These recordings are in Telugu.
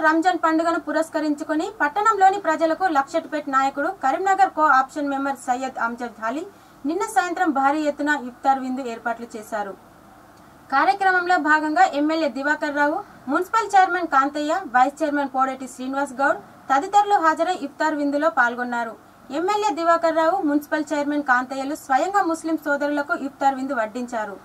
రంజాన్ పండుగను పురస్కరించుకొని పట్టణంలోని ప్రజలకు లక్షట్పేట్ నాయకుడు Karimnagar co option member Syed Amjad Ali నిన్న సాయంత్రం భారీ ఎత్తున ఇఫ్తార్ విందు ఏర్పాట్లు చేశారు కార్యక్రమంలో భాగంగా MLA Diwakar Rao municipal chairman Kantaiah vice chairman Kodeti Srinivas Goud తదితరులు హాజరై ఇఫ్తార్ విందులో పాల్గొన్నారు MLA Diwakar Rao municipal chairman కాంతయ్యలు స్వయంగా ముస్లిం సోదరులకు ఇఫ్తార్ విందు వడ్డించారు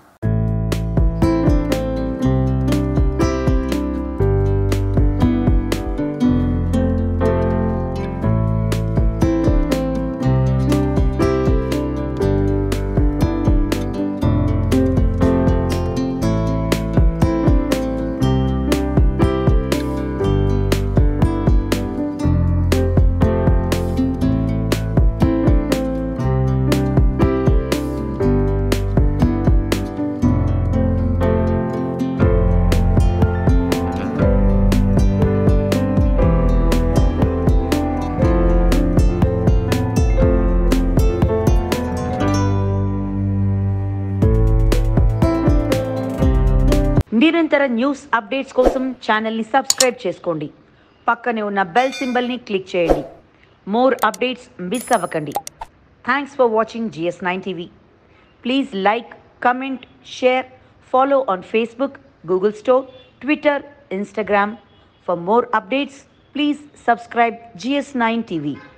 నిరంతర న్యూస్ అప్డేట్స్ కోసం ఛానల్ని సబ్స్క్రైబ్ చేసుకోండి పక్కనే ఉన్న బెల్ సింబల్ని క్లిక్ చేయండి మోర్ అప్డేట్స్ మిస్ అవ్వకండి thanks for watching GS nine TV please like comment share follow on Facebook Google store Twitter Instagram for more updates please subscribe GS nine TV